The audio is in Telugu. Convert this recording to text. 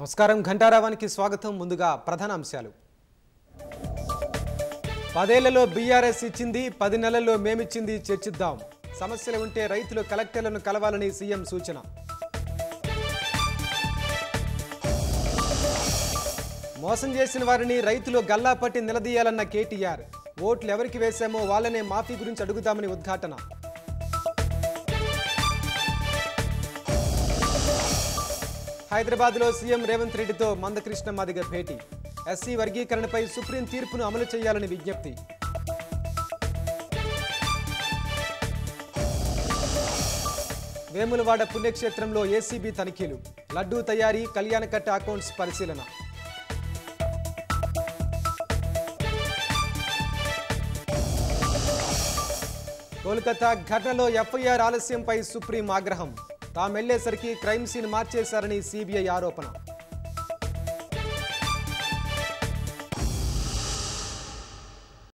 నమస్కారం ఘంటారావానికి స్వాగతం ముందుగా ప్రధాన అంశాలు పదేళ్లలో బీఆర్ఎస్ ఇచ్చింది పది నెలల్లో మేమిచ్చింది చర్చిద్దాం సమస్యలు ఉంటే రైతులు కలెక్టర్లను కలవాలని సీఎం సూచన మోసం చేసిన వారిని రైతులు గల్లా పట్టి నిలదీయాలన్న కేటీఆర్ ఓట్లు ఎవరికి వేశామో వాళ్ళనే మాఫీ గురించి అడుగుదామని ఉద్ఘాటన హైదరాబాద్లో సీఎం రేవంత్ రెడ్డితో మందకృష్ణ మాదిగ భేటీ ఎస్సీ వర్గీకరణపై సుప్రీం తీర్పును అమలు చేయాలని విజ్ఞప్తి వేములవాడ పుణ్యక్షేత్రంలో ఏసీబీ తనిఖీలు లడ్డూ తయారీ కళ్యాణకట్ట అకౌంట్స్ పరిశీలన కోల్కతా ఘటనలో ఎఫ్ఐఆర్ ఆలస్యంపై సుప్రీం ఆగ్రహం తామెళ్లేసరికి క్రైమ్ సీన్ మార్చేశారని సిబిఐ ఆరోపణ